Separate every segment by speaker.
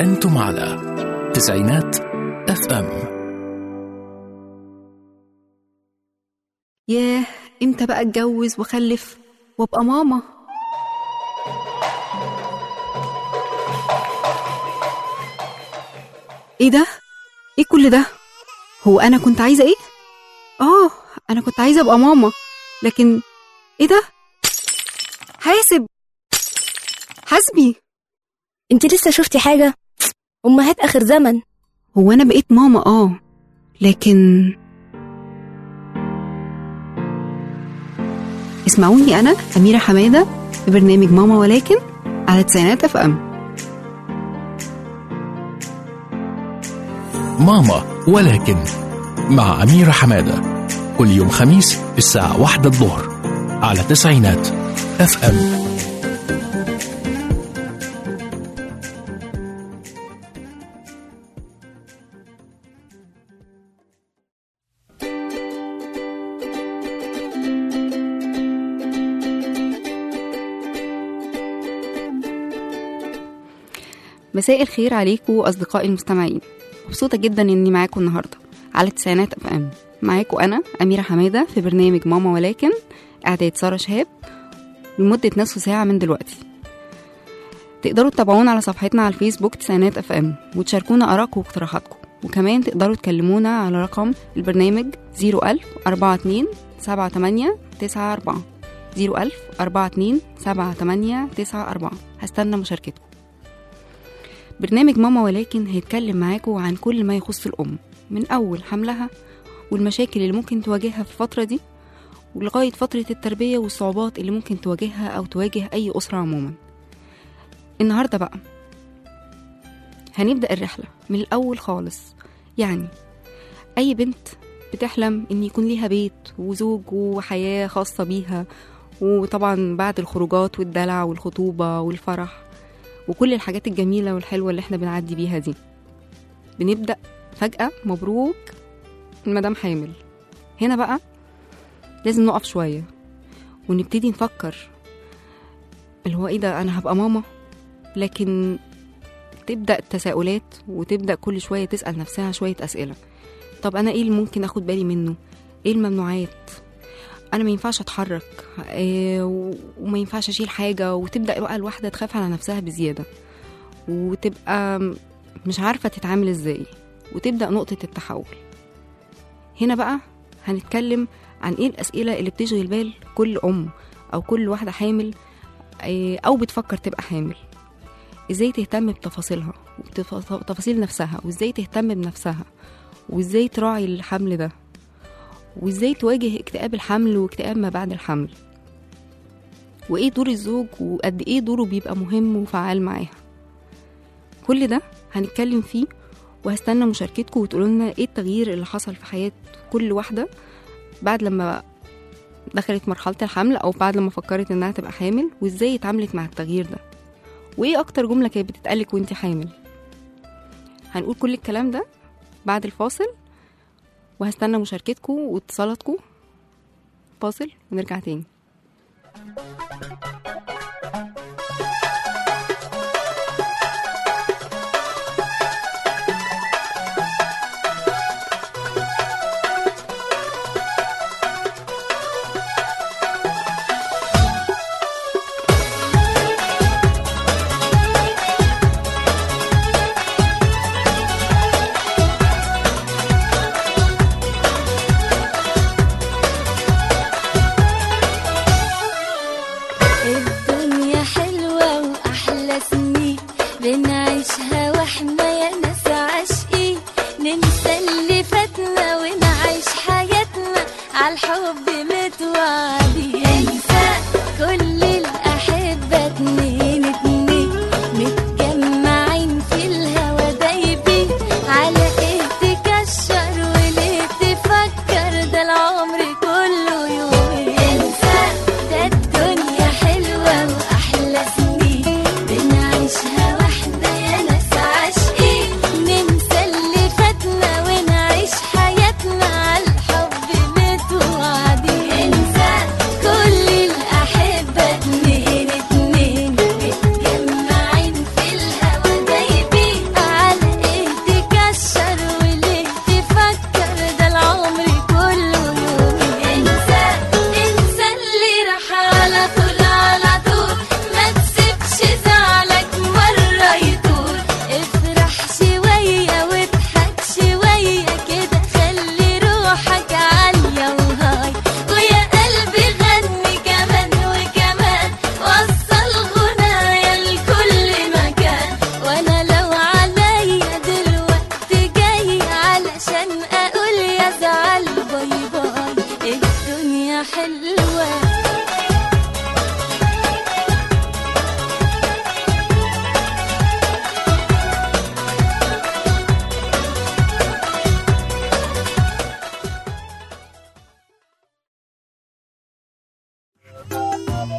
Speaker 1: أنتم على تسعينات اف ام
Speaker 2: ياه امتى بقى اتجوز واخلف وابقى ماما ايه ده ايه كل ده هو انا كنت عايزه ايه اه انا كنت عايزه ابقى ماما لكن ايه ده حاسب حاسبي
Speaker 3: انت لسه شفتي حاجة؟ أمهات آخر زمن
Speaker 2: هو انا بقيت ماما اه لكن اسمعوني انا اميره حماده في برنامج ماما ولكن على تسعينات اف ام
Speaker 1: ماما ولكن مع أميرة حمادة كل يوم خميس الساعة واحدة الظهر على تسعينات اف ام
Speaker 2: مساء الخير عليكم أصدقائي المستمعين مبسوطة جدا إني معاكم النهاردة على تسعينات اف ام معاكم أنا أميرة حمادة في برنامج ماما ولكن إعداد سارة شهاب لمدة نصف ساعة من دلوقتي تقدروا تتابعونا على صفحتنا على الفيسبوك تسعينات اف ام وتشاركونا آرائكم واقتراحاتكم وكمان تقدروا تكلمونا على رقم البرنامج 01000 42 78 94 01000 42 78 94 هستنى مشاركتكم برنامج ماما ولكن هيتكلم معاكم عن كل ما يخص الأم من أول حملها والمشاكل اللي ممكن تواجهها في الفترة دي ولغاية فترة التربية والصعوبات اللي ممكن تواجهها أو تواجه أي أسرة عموما النهاردة بقى هنبدأ الرحلة من الأول خالص يعني أي بنت بتحلم إن يكون ليها بيت وزوج وحياة خاصة بيها وطبعا بعد الخروجات والدلع والخطوبة والفرح وكل الحاجات الجميلة والحلوة اللي احنا بنعدي بيها دي بنبدأ فجأة مبروك المدام حامل هنا بقى لازم نقف شوية ونبتدي نفكر اللي هو ايه ده انا هبقى ماما لكن تبدأ التساؤلات وتبدأ كل شوية تسأل نفسها شوية أسئلة طب أنا ايه اللي ممكن أخد بالي منه ايه الممنوعات انا ما ينفعش اتحرك إيه وما ينفعش اشيل حاجه وتبدا بقى الواحده تخاف على نفسها بزياده وتبقى مش عارفه تتعامل ازاي وتبدا نقطه التحول هنا بقى هنتكلم عن ايه الاسئله اللي بتشغل بال كل ام او كل واحده حامل إيه او بتفكر تبقى حامل ازاي تهتم بتفاصيلها وتفاصيل نفسها وازاي تهتم بنفسها وازاي تراعي الحمل ده وازاي تواجه اكتئاب الحمل واكتئاب ما بعد الحمل وايه دور الزوج وقد ايه دوره بيبقى مهم وفعال معاها كل ده هنتكلم فيه وهستنى مشاركتكم وتقولوا لنا ايه التغيير اللي حصل في حياة كل واحدة بعد لما دخلت مرحلة الحمل او بعد لما فكرت انها تبقى حامل وازاي اتعاملت مع التغيير ده وايه اكتر جملة كانت بتتقالك وانت حامل هنقول كل الكلام ده بعد الفاصل وهستنى مشاركتكم واتصالاتكم فاصل ونرجع تاني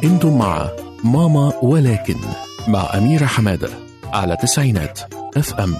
Speaker 1: انتم مع ماما ولكن مع أميرة حمادة على تسعينات اف ام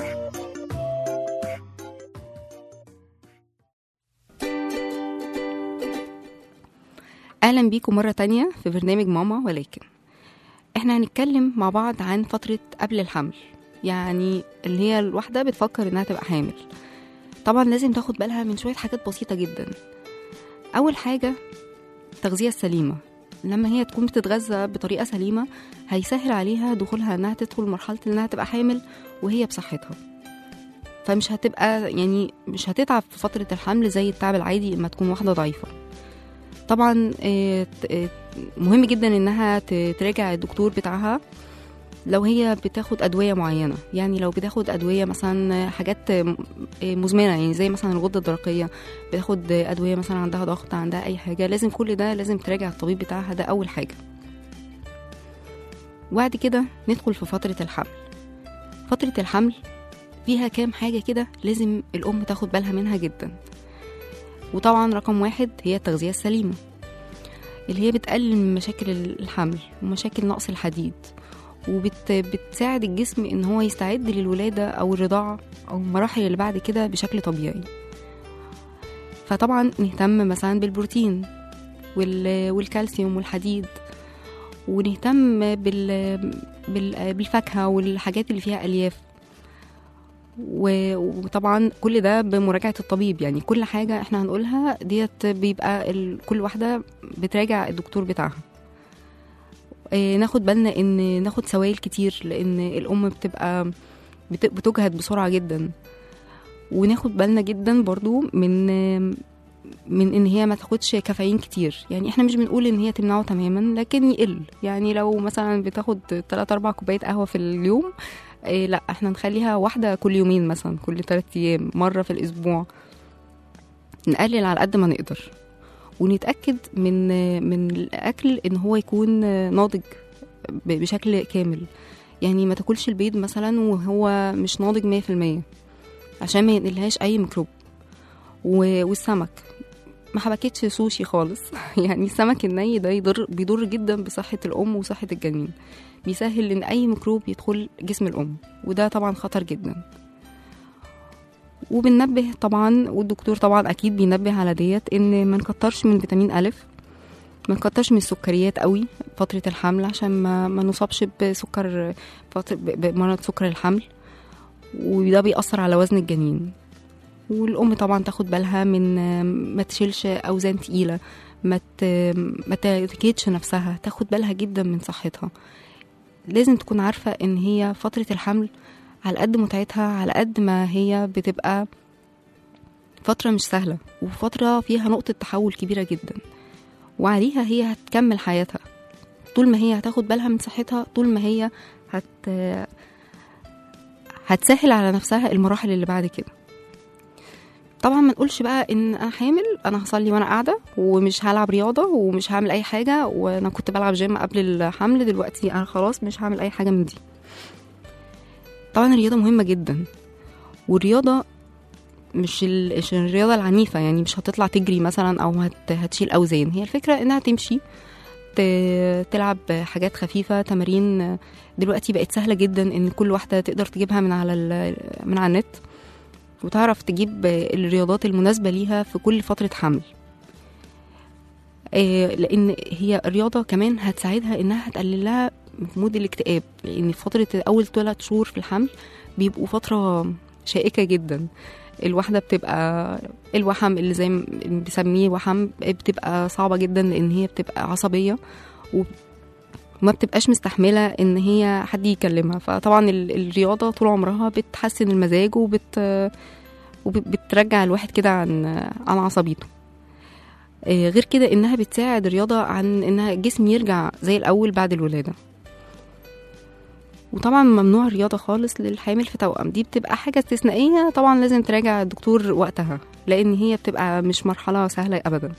Speaker 2: اهلا بيكم مره تانية في برنامج ماما ولكن احنا هنتكلم مع بعض عن فتره قبل الحمل يعني اللي هي الواحده بتفكر انها تبقى حامل طبعا لازم تاخد بالها من شويه حاجات بسيطه جدا اول حاجه التغذيه السليمه لما هي تكون بتتغذى بطريقه سليمه هيسهل عليها دخولها انها تدخل مرحله انها تبقى حامل وهي بصحتها فمش هتبقى يعني مش هتتعب في فتره الحمل زي التعب العادي لما تكون واحده ضعيفه طبعا آه، ت- آه، مهم جدا انها ت- تراجع الدكتور بتاعها لو هي بتاخد ادويه معينه يعني لو بتاخد ادويه مثلا حاجات م- آه، مزمنه يعني زي مثلا الغده الدرقيه بتاخد ادويه مثلا عندها ضغط عندها اي حاجه لازم كل ده لازم تراجع الطبيب بتاعها ده اول حاجه وبعد كده ندخل في فتره الحمل فتره الحمل فيها كام حاجه كده لازم الام تاخد بالها منها جدا وطبعا رقم واحد هي التغذية السليمة اللي هي بتقلل من مشاكل الحمل ومشاكل نقص الحديد وبتساعد الجسم ان هو يستعد للولادة او الرضاعة او المراحل اللي بعد كده بشكل طبيعي فطبعا نهتم مثلا بالبروتين وال- والكالسيوم والحديد ونهتم بال... بال... بالفاكهة والحاجات اللي فيها ألياف و- وطبعا كل ده بمراجعة الطبيب يعني كل حاجة احنا هنقولها ديت بيبقى ال... كل واحدة بتراجع الدكتور بتاعها اه ناخد بالنا ان ناخد سوائل كتير لان الام بتبقى بت... بتجهد بسرعة جدا وناخد بالنا جدا برضو من من ان هي ما تاخدش كافيين كتير يعني احنا مش بنقول ان هي تمنعه تماما لكن يقل يعني لو مثلا بتاخد 3 4 كوبايات قهوه في اليوم إيه لا احنا نخليها واحدة كل يومين مثلا كل ثلاثة أيام مرة في الأسبوع نقلل على قد ما نقدر ونتأكد من من الأكل إن هو يكون ناضج ب- بشكل كامل يعني ما تاكلش البيض مثلا وهو مش ناضج مية في المية عشان ما ينقلهاش أي ميكروب و- والسمك ما حبكتش سوشي خالص يعني السمك الني ده يضر بيضر جدا بصحة الأم وصحة الجنين بيسهل ان اي ميكروب يدخل جسم الام وده طبعا خطر جدا وبننبه طبعا والدكتور طبعا اكيد بينبه على ديت ان ما نكترش من فيتامين الف ما نكترش من السكريات قوي فترة الحمل عشان ما, ما نصابش بسكر فترة ب- بمرض سكر الحمل وده بيأثر على وزن الجنين والأم طبعا تاخد بالها من ما تشيلش أوزان تقيلة ما ت- ما تجهدش نفسها تاخد بالها جدا من صحتها لازم تكون عارفة إن هي فترة الحمل على قد متعتها على قد ما هي بتبقى فترة مش سهلة وفترة فيها نقطة تحول كبيرة جدا وعليها هي هتكمل حياتها طول ما هي هتاخد بالها من صحتها طول ما هي هت هتسهل على نفسها المراحل اللي بعد كده طبعا ما نقولش بقى ان انا حامل انا هصلي وانا قاعده ومش هلعب رياضه ومش هعمل اي حاجه وانا كنت بلعب جيم قبل الحمل دلوقتي انا خلاص مش هعمل اي حاجه من دي طبعا الرياضه مهمه جدا والرياضه مش, ال... مش الرياضه العنيفه يعني مش هتطلع تجري مثلا او هت... هتشيل اوزان هي الفكره انها تمشي ت... تلعب حاجات خفيفه تمارين دلوقتي بقت سهله جدا ان كل واحده تقدر تجيبها من على ال... من على النت وتعرف تجيب الرياضات المناسبة ليها في كل فترة حمل آه، لأن هي الرياضة كمان هتساعدها إنها هتقلل لها مود الاكتئاب لأن في فترة أول ثلاث شهور في الحمل بيبقوا فترة شائكة جدا الواحدة بتبقى الوحم اللي زي ما بيسميه وحم بتبقى صعبة جدا لأن هي بتبقى عصبية وما بتبقاش مستحملة إن هي حد يكلمها فطبعا ال- الرياضة طول عمرها بتحسن المزاج وبت وبترجع الواحد كده عن عن عصبيته آه، غير كده انها بتساعد الرياضه عن انها الجسم يرجع زي الاول بعد الولاده وطبعا ممنوع الرياضه خالص للحامل في توأم دي بتبقى حاجه استثنائيه طبعا لازم تراجع الدكتور وقتها لان هي بتبقى مش مرحله سهله ابدا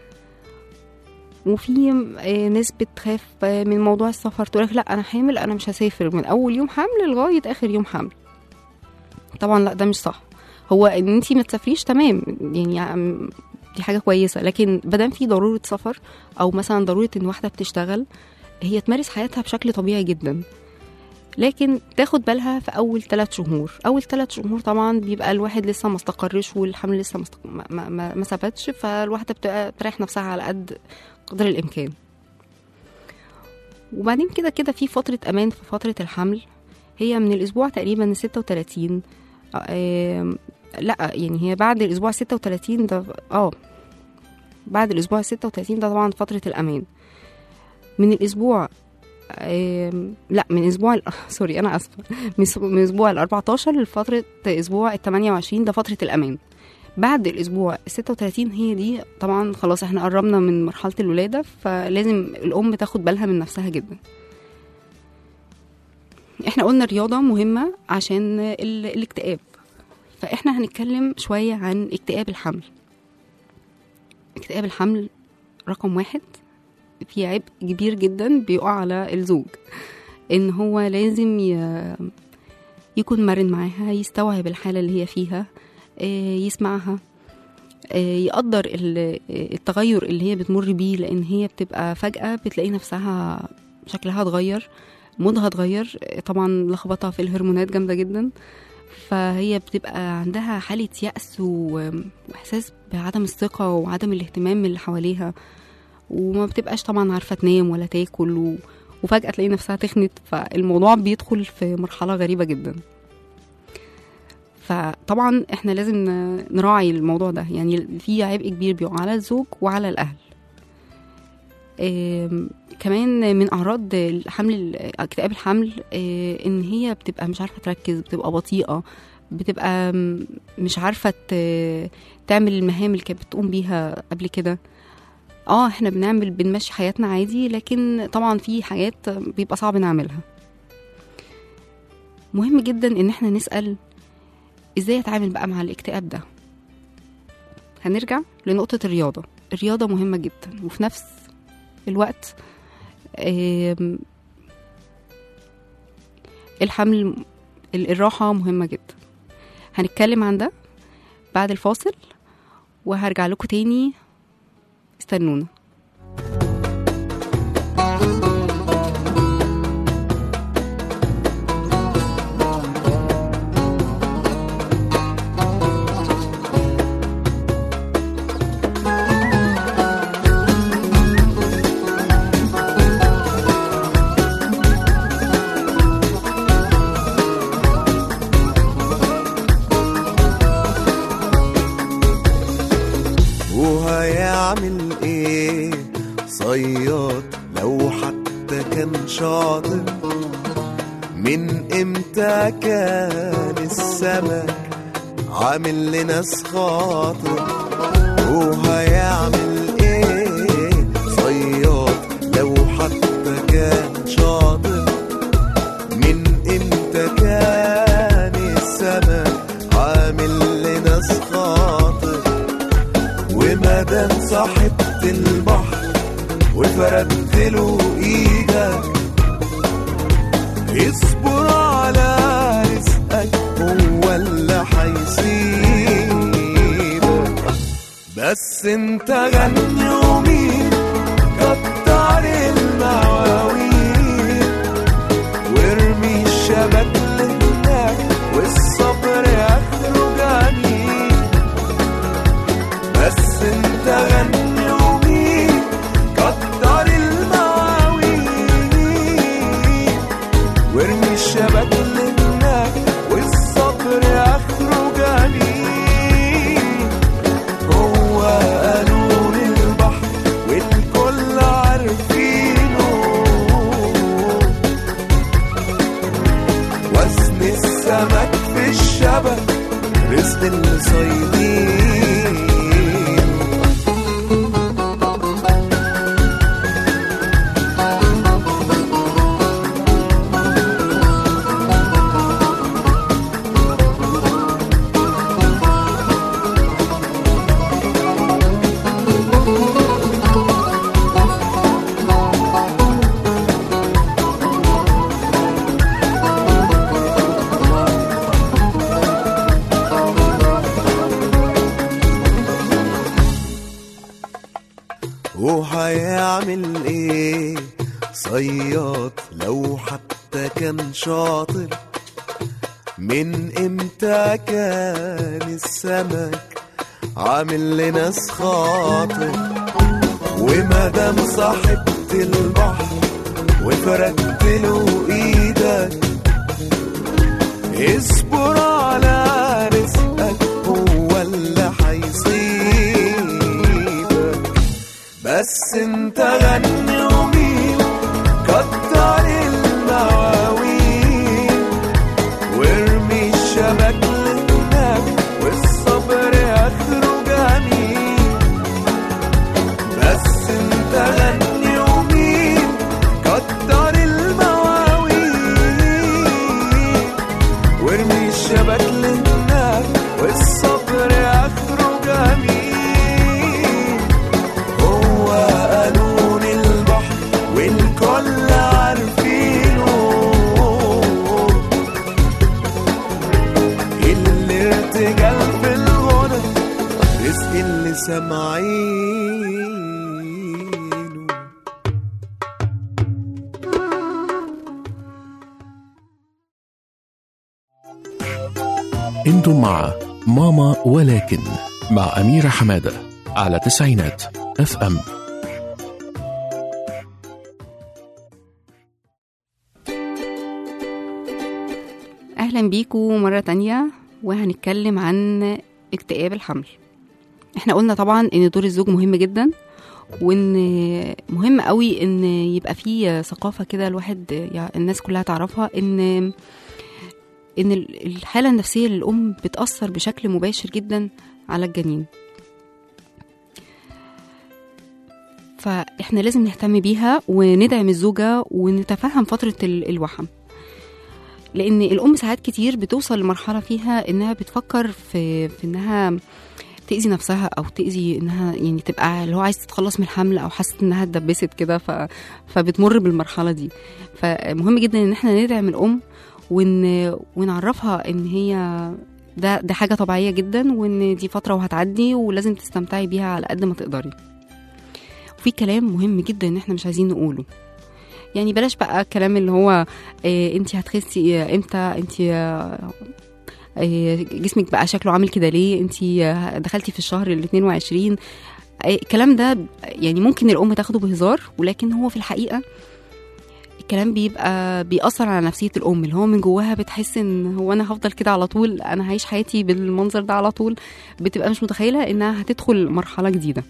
Speaker 2: وفي آه، ناس بتخاف آه، من موضوع السفر تقولك لا انا حامل انا مش هسافر من اول يوم حمل لغايه اخر يوم حمل طبعا لا ده مش صح هو ان انتي ما تسافريش تمام يعني عم- دي حاجه كويسه لكن مادام في ضروره سفر او مثلا ضروره ان واحده بتشتغل هي تمارس حياتها بشكل طبيعي جدا لكن تاخد بالها في اول ثلاث شهور اول ثلاث شهور طبعا بيبقى الواحد لسه ما استقرش والحمل لسه مستق... ما, ما, ما, ما ثبتش فالواحده بتبقى تريح نفسها على قد قدر الامكان وبعدين كده كده في فتره امان في فتره الحمل هي من الاسبوع تقريبا 36 آه لا يعني هي بعد الاسبوع 36 ده اه بعد الاسبوع 36 ده طبعا فتره الامان من الاسبوع آم، لا من اسبوع ال- سوري انا اسفه من س- من اسبوع ال 14 لفتره اسبوع ال 28 ده فتره الامان بعد الاسبوع ال 36 هي دي طبعا خلاص احنا قربنا من مرحله الولاده فلازم الام تاخد بالها من نفسها جدا احنا قلنا الرياضه مهمه عشان ال- الاكتئاب فاحنا هنتكلم شويه عن اكتئاب الحمل اكتئاب الحمل رقم واحد في عبء كبير جدا بيقع على الزوج ان هو لازم ي... يكون مرن معاها يستوعب الحالة اللي هي فيها آه، يسمعها آه، يقدر ال- التغير اللي هي بتمر بيه لان هي بتبقى فجأة بتلاقي نفسها شكلها اتغير مودها اتغير آه، طبعا لخبطة في الهرمونات جامدة جدا فهي بتبقى عندها حالة يأس و- وإحساس بعدم الثقة وعدم الاهتمام من اللي حواليها وما بتبقاش طبعا عارفة تنام ولا تاكل و... وفجأة تلاقي نفسها تخنت فالموضوع بيدخل في مرحلة غريبة جدا فطبعا احنا لازم ن- نراعي الموضوع ده يعني في عبء كبير بيقع على الزوج وعلى الأهل آم، كمان من أعراض الحمل اكتئاب الحمل آه، إن هي بتبقى مش عارفة تركز بتبقى بطيئة بتبقى م- مش عارفة ت- تعمل المهام اللي كانت بتقوم بيها قبل كده اه احنا بنعمل بنمشي حياتنا عادي لكن طبعا في حاجات بيبقى صعب نعملها مهم جدا ان احنا نسأل ازاي اتعامل بقى مع الاكتئاب ده هنرجع لنقطة الرياضة الرياضة مهمة جدا وفي نفس الوقت آم، الحمل ال- الراحة مهمة جدا هنتكلم عن ده بعد الفاصل وهرجع لكم تاني استنونا
Speaker 4: وهيعمل ايه صياد لو حتى كان شاطر من امتى كان السمك عامل لناس خاطر وهيعمل ايه صياد لو حتى كان شاطر من امتى كان السمك عامل لناس خاطر ومادام صاحبت البحر وفردت له ايدك اصبر على رزقك هو اللي هيسيبك بس انت غني ومين كتر المواويل وارمي الشبك لهناك والصبر اخره جميل بس انت غني ومين كتر المواويل وارمي الشبك لهناك والصبر اخره جميل هو قانون البحر والكل عارفينه وزن السمك في الشبك رزق الصيادين وهيعمل ايه صياد لو حتى كان شاطر من امتى كان السمك عامل لناس خاطر ومادام صاحبت البحر وفردت له ايدك اصبر على رزقك هو اللي هيصيبك بس انت غني ومين كتر المواويل وارمي الشبك لهناك والصبر اخره جميل بس انت غني ومين كتر المواويل وارمي الشبك لهناك والصبر اخره جميل هو قانون البحر والكل عارفينه الارتجال في الغنى رزق اللي سامعينه
Speaker 1: انتم مع ماما ولكن مع أميرة حمادة على تسعينات اف ام
Speaker 2: أهلا بيكم مرة تانية وهنتكلم عن اكتئاب الحمل احنا قلنا طبعا ان دور الزوج مهم جدا وان مهم قوي ان يبقى فيه ثقافة كده الواحد يعني الناس كلها تعرفها ان ان الحالة النفسية للأم بتأثر بشكل مباشر جدا على الجنين فاحنا لازم نهتم بيها وندعم الزوجة ونتفهم فترة ال- الوحم لان الام ساعات كتير بتوصل لمرحله فيها انها بتفكر في في انها تاذي نفسها او تاذي انها يعني تبقى اللي هو عايز تتخلص من الحمل او حاسه انها اتدبست كده ف فبتمر بالمرحله دي فمهم جدا ان احنا ندعم الام ون ونعرفها ان هي ده ده حاجه طبيعيه جدا وان دي فتره وهتعدي ولازم تستمتعي بيها على قد ما تقدري وفي كلام مهم جدا ان احنا مش عايزين نقوله يعني بلاش بقى الكلام اللي هو إيه انت هتخسي إيه امتى انت إيه جسمك بقى شكله عامل كده ليه انت دخلتي في الشهر ال 22 إيه الكلام ده يعني ممكن الام تاخده بهزار ولكن هو في الحقيقه الكلام بيبقى بيأثر على نفسية الأم اللي هو من جواها بتحس إن هو أنا هفضل كده على طول أنا هعيش حياتي بالمنظر ده على طول بتبقى مش متخيلة إنها هتدخل مرحلة جديدة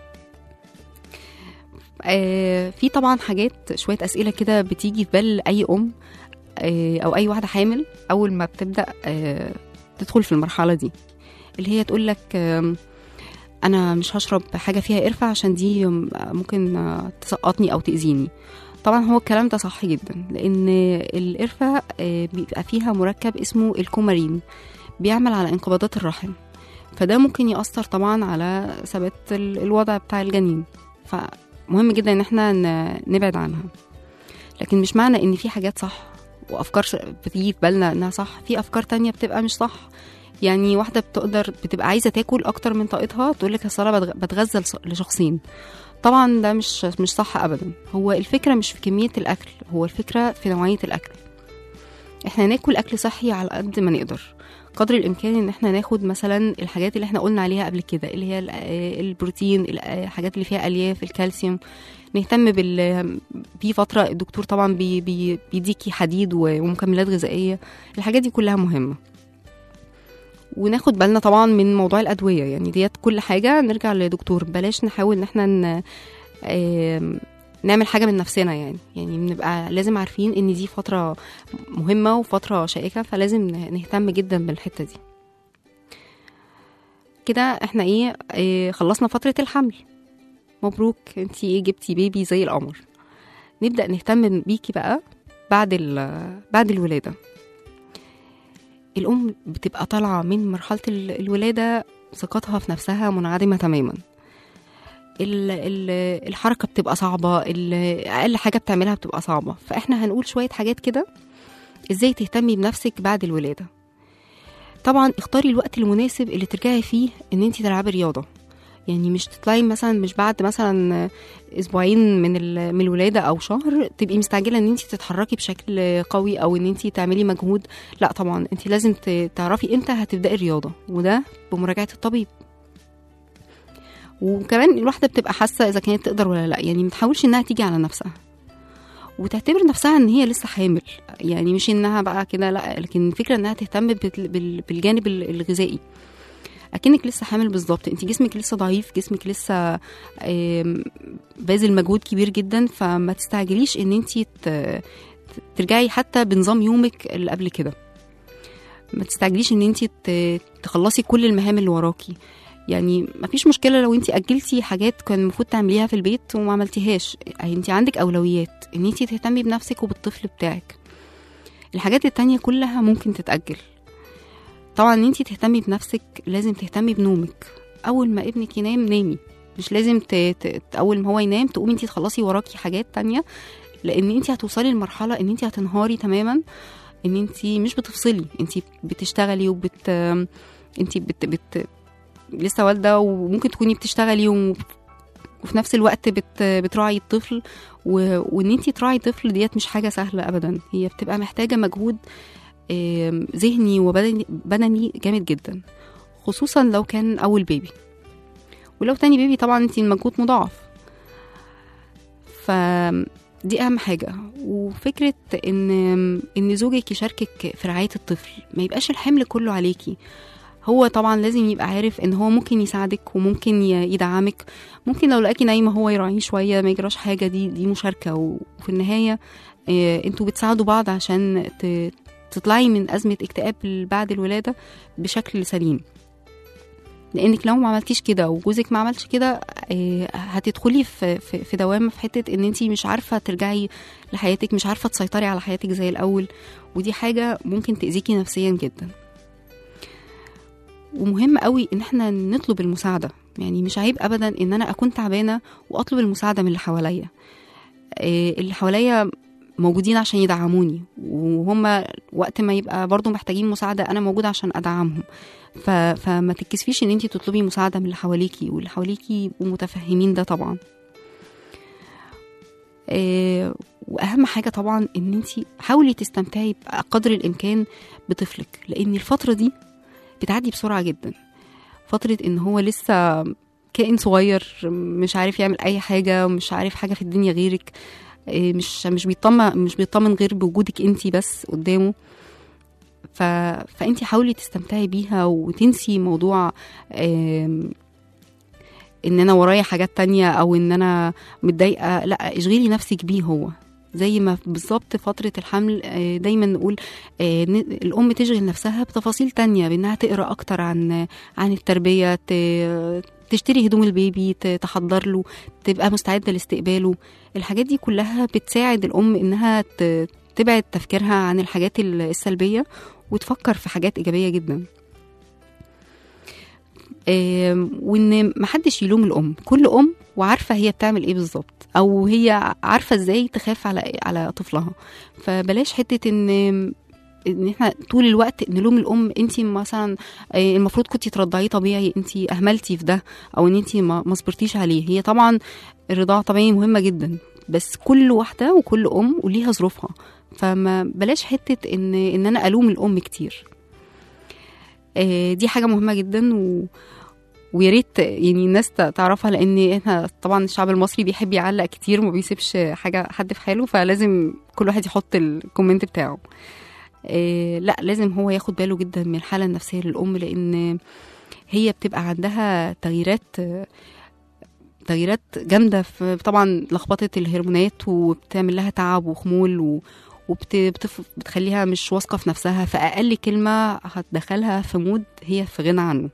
Speaker 2: آه في طبعا حاجات شويه اسئله كده بتيجي في بال اي ام آه او اي واحده حامل اول ما بتبدا آه تدخل في المرحله دي اللي هي تقول لك آه انا مش هشرب حاجه فيها قرفه عشان دي ممكن آه تسقطني او تاذيني طبعا هو الكلام ده صح جدا لان القرفه آه بيبقى فيها مركب اسمه الكومارين بيعمل على انقباضات الرحم فده ممكن يأثر طبعا على ثبات ال- الوضع بتاع الجنين فمهم جدا ان احنا ن- نبعد عنها لكن مش معنى ان في حاجات صح وافكار ش- بتيجي في بالنا انها صح في افكار تانية بتبقى مش صح يعني واحده بتقدر بتبقى عايزه تاكل اكتر من طاقتها تقول لك اصل انا بتغ- بتغذى لص- لشخصين طبعا ده مش مش صح ابدا هو الفكره مش في كميه الاكل هو الفكره في نوعيه الاكل احنا ناكل اكل صحي على قد ما نقدر قدر الامكان ان احنا ناخد مثلا الحاجات اللي احنا قلنا عليها قبل كده اللي هي ال- آه، البروتين ال- آه، الحاجات اللي فيها الياف الكالسيوم نهتم بال في فتره الدكتور طبعا بي بي بيديكي حديد و- ومكملات غذائيه الحاجات دي كلها مهمه وناخد بالنا طبعا من موضوع الادويه يعني ديت كل حاجه نرجع لدكتور بلاش نحاول ان احنا ن... آم، نعمل حاجه من نفسنا يعني يعني بنبقى لازم عارفين ان دي فتره مهمه وفتره شائكه فلازم ن- نهتم جدا بالحته دي كده احنا ايه, إيه خلصنا فتره الحمل مبروك انتي ايه جبتي بيبي زي القمر نبدا نهتم بيكي بقى بعد ال- بعد الولاده الام بتبقى طالعه من مرحله ال- الولاده ثقتها في نفسها منعدمه تماما ال- ال- الحركه بتبقى صعبه ال- اقل حاجه بتعملها بتبقى صعبه فاحنا هنقول شويه حاجات كده ازاي تهتمي بنفسك بعد الولاده طبعا اختاري الوقت المناسب اللي ترجعي فيه ان انت تلعبي رياضه يعني مش تطلعي مثلا مش بعد مثلا اسبوعين من ال- من الولاده او شهر تبقي مستعجله ان انت تتحركي بشكل قوي او ان انت تعملي مجهود لا طبعا انت لازم ت- تعرفي امتى هتبداي الرياضه وده بمراجعه الطبيب وكمان الواحده بتبقى حاسه اذا كانت تقدر ولا لا يعني ما تحاولش انها تيجي على نفسها وتعتبر نفسها ان هي لسه حامل يعني مش انها بقى كده لا لكن الفكره انها تهتم بال- بال- بالجانب ال- الغذائي اكنك لسه حامل بالظبط انت جسمك لسه ضعيف جسمك لسه آم، باذل مجهود كبير جدا فما تستعجليش ان انت ت- ترجعي حتى بنظام يومك اللي قبل كده ما تستعجليش ان انت تخلصي كل المهام اللي وراكي يعني ما فيش مشكله لو انت اجلتي حاجات كان المفروض تعمليها في البيت وما عملتيهاش انت عندك اولويات ان انت تهتمي بنفسك وبالطفل بتاعك الحاجات التانية كلها ممكن تتأجل طبعا ان انت تهتمي بنفسك لازم تهتمي بنومك اول ما ابنك ينام نامي مش لازم ت... ت... اول ما هو ينام تقومي انت تخلصي وراكي حاجات تانية لان انت هتوصلي لمرحله ان انت هتنهاري تماما ان انت مش بتفصلي انت بتشتغلي وبت انت بت... بت... لسه والده وممكن تكوني بتشتغلي و... وفي نفس الوقت بت... بتراعي الطفل و... وان انت تراعي طفل ديت مش حاجه سهله ابدا هي بتبقى محتاجه مجهود آم، ذهني وبدني بدني جامد جدا خصوصا لو كان اول بيبي ولو تاني بيبي طبعا انت المجهود مضاعف فدي اهم حاجه وفكره ان ان زوجك يشاركك في رعايه الطفل ما يبقاش الحمل كله عليكي هو طبعا لازم يبقى عارف ان هو ممكن يساعدك وممكن ي- يدعمك ممكن لو لقاكي نايمه هو يراعيه شويه ما يجراش حاجه دي دي مشاركه وفي النهايه آه، انتوا بتساعدوا بعض عشان ت- تطلعي من ازمه اكتئاب بعد الولاده بشكل سليم لانك لو ما عملتيش كده وجوزك ما عملش كده آه، هتدخلي في في في دوامه في حته ان انت مش عارفه ترجعي لحياتك مش عارفه تسيطري على حياتك زي الاول ودي حاجه ممكن تاذيكي نفسيا جدا ومهم قوي ان احنا نطلب المساعده يعني مش عيب ابدا ان انا اكون تعبانه واطلب المساعده من اللي حواليا آه، اللي حواليا موجودين عشان يدعموني وهم وقت ما يبقى برضو محتاجين مساعدة أنا موجودة عشان أدعمهم ف... فما تتكسفيش ان انت تطلبي مساعدة من اللي حواليكي واللي حواليكي يبقوا متفهمين ده طبعا آه، واهم حاجه طبعا ان انت حاولي تستمتعي بقدر الامكان بطفلك لان الفتره دي بتعدي بسرعه جدا فتره ان هو لسه كائن صغير مش عارف يعمل اي حاجه مش عارف حاجه في الدنيا غيرك آه، مش مش بيطمن مش بيطمن غير بوجودك انت بس قدامه ف... فانت حاولي تستمتعي بيها وتنسي موضوع آم، ان انا ورايا حاجات تانية او ان انا متضايقه لا اشغلي نفسك بيه هو زي ما بالظبط فترة الحمل آه، دايما نقول آه، ن- الأم تشغل نفسها بتفاصيل تانية بأنها تقرأ أكتر عن عن التربية ت- تشتري هدوم البيبي ت- تحضر له تبقى مستعدة لاستقباله الحاجات دي كلها بتساعد الأم إنها ت- تبعد تفكيرها عن الحاجات ال- السلبية وتفكر في حاجات إيجابية جدا آم، وان محدش يلوم الام كل ام وعارفه هي بتعمل ايه بالظبط او هي عارفه ازاي تخاف على على طفلها فبلاش حته ان ان احنا طول الوقت نلوم الام انت مثلا آه، المفروض كنتي ترضعيه طبيعي انت اهملتي في ده او ان انت ما ما صبرتيش عليه هي طبعا الرضاعه طبيعي مهمه جدا بس كل واحده وكل ام وليها ظروفها فما بلاش حته ان ان انا الوم الام كتير آه، دي حاجه مهمه جدا و ويا ريت يعني الناس ت- تعرفها لان احنا طبعا الشعب المصري بيحب يعلق كتير وما بيسيبش حاجه حد في حاله فلازم كل واحد يحط الكومنت بتاعه إيه لا لازم هو ياخد باله جدا من الحاله النفسيه للام لان هي بتبقى عندها تغييرات تغييرات جامده في طبعا لخبطه الهرمونات وبتعمل لها تعب وخمول و وبتخليها مش واثقه في نفسها فاقل كلمه هتدخلها في مود هي في غنى عنه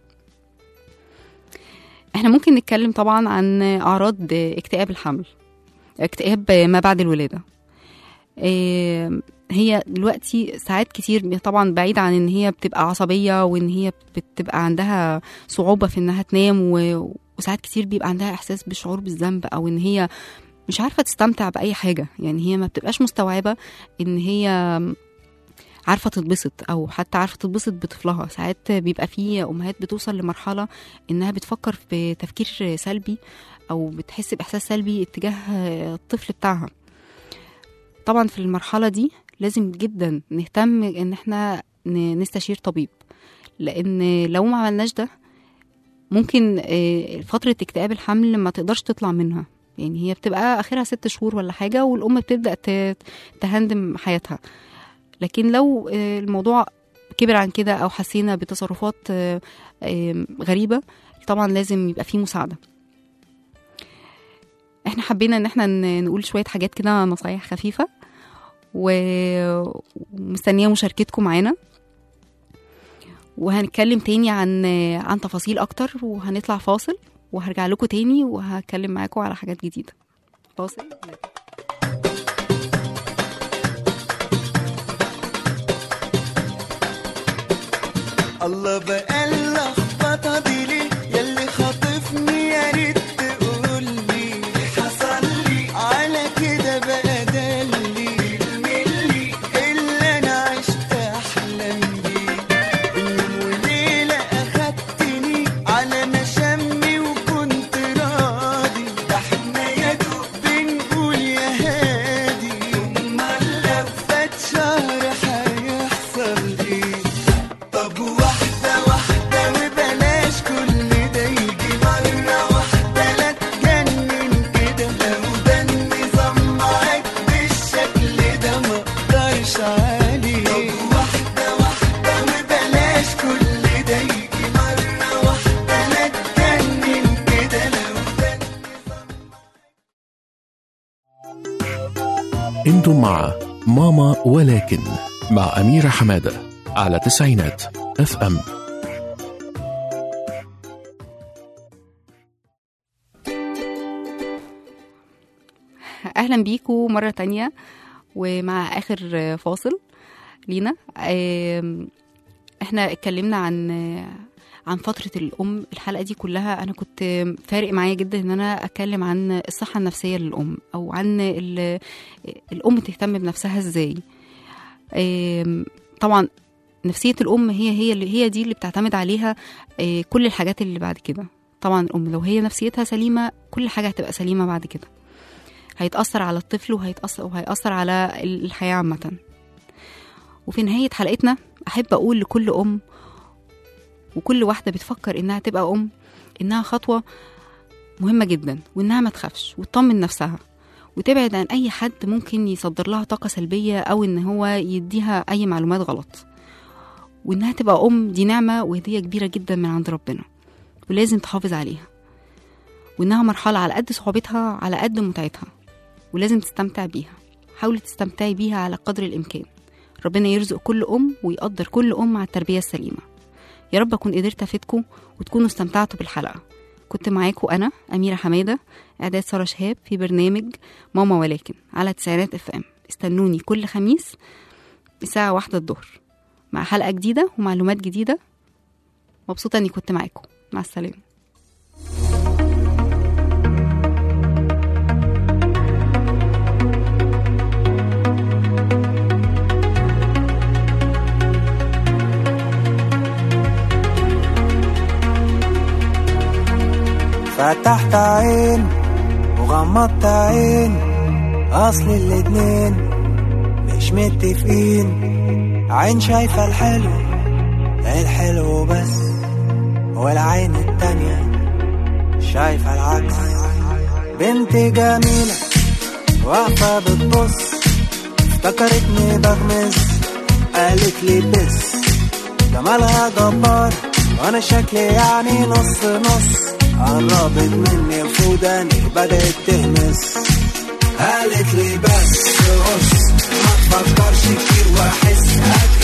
Speaker 2: احنا ممكن نتكلم طبعا عن اعراض اكتئاب الحمل اكتئاب ما بعد الولاده إيه، هي دلوقتي ساعات كتير طبعا بعيد عن ان هي بتبقى عصبيه وان هي بتبقى عندها صعوبه في انها تنام و- وساعات كتير بيبقى عندها احساس بالشعور بالذنب او ان هي مش عارفه تستمتع باي حاجه يعني هي ما بتبقاش مستوعبه ان هي عارفه تتبسط او حتى عارفه تتبسط بطفلها ساعات بيبقى في امهات بتوصل لمرحله انها بتفكر في تفكير سلبي او بتحس باحساس سلبي اتجاه الطفل بتاعها طبعا في المرحله دي لازم جدا نهتم ان احنا ن- نستشير طبيب لان لو ما عملناش ده ممكن آه، فتره اكتئاب الحمل ما تقدرش تطلع منها يعني هي بتبقى اخرها ست شهور ولا حاجه والام بتبدا ت- تهندم حياتها لكن لو آه، الموضوع كبر عن كده او حسينا بتصرفات آه، آه، غريبه طبعا لازم يبقى فيه مساعده احنا حبينا ان احنا ن- نقول شويه حاجات كده نصايح خفيفه و- ومستنيه مشاركتكم معانا وهنتكلم تاني عن عن تفاصيل اكتر وهنطلع فاصل وهرجع لكم تاني وهتكلم معاكم على حاجات جديده فاصل
Speaker 4: الله بقى اللخبطة دي ليه ياللي خاطفني يا ريت تقول لي حصل لي على كده بقى دلي بالملي اللي انا عشت احلم بيه يوم وليلة اخدتني على مشامي وكنت راضي ده احنا يا دوب بنقول يا هادي امال لو فات شهر هيحصل ايه طب واحدة واحدة وبلاش كل ده يجي مرة واحدة لا تجنن كده لو ده النظام معاك بالشكل ده ما اقدرش عليه طب واحدة واحدة وبلاش كل ده يجي مرة واحدة لا تجنن كده لو ده
Speaker 1: انتم مع ماما ولكن مع أميرة حمادة على تسعينات اف ام
Speaker 2: اهلا بيكم مره تانية ومع اخر فاصل لينا آم، احنا اتكلمنا عن عن فترة الأم الحلقة دي كلها أنا كنت فارق معايا جدا إن أنا أتكلم عن الصحة النفسية للأم أو عن ال- الأم تهتم بنفسها إزاي آم، طبعا نفسية الأم هي هي اللي هي دي اللي بتعتمد عليها آه، كل الحاجات اللي بعد كده طبعا الأم لو هي نفسيتها سليمة كل حاجة هتبقى سليمة بعد كده هيتأثر على الطفل وهيتأثر وهيأثر على الحياة عامة وفي نهاية حلقتنا أحب أقول لكل أم وكل واحدة بتفكر إنها تبقى أم إنها خطوة مهمة جدا وإنها ما تخافش وتطمن نفسها وتبعد عن أي حد ممكن يصدر لها طاقة سلبية أو إن هو يديها أي معلومات غلط وإنها تبقى أم دي نعمة وهدية كبيرة جدا من عند ربنا ولازم تحافظ عليها وإنها مرحلة على قد صعوبتها على قد متعتها ولازم تستمتع بيها حاولي تستمتعي بيها على قدر الإمكان ربنا يرزق كل أم ويقدر كل أم على التربية السليمة يا رب أكون قدرت أفيدكم وتكونوا استمتعتوا بالحلقة كنت معاكم أنا أميرة حمادة إعداد سارة شهاب في برنامج ماما ولكن على تسعينات اف ام استنوني كل خميس الساعة واحدة الظهر مع حلقة جديدة ومعلومات جديدة مبسوطة إني كنت معاكم مع السلامة
Speaker 5: فتحت عين وغمضت عين اصل الاتنين مش متفقين عين شايفة الحلو الحلو بس والعين التانية شايفة العكس بنت جميلة واقفة بتبص افتكرتني بغمز قالت لي بس جمالها جبار وانا شكلي يعني نص نص قربت مني وفوداني بدأت تهمس قالت لي بس بص ما تفكرش كتير واحس هات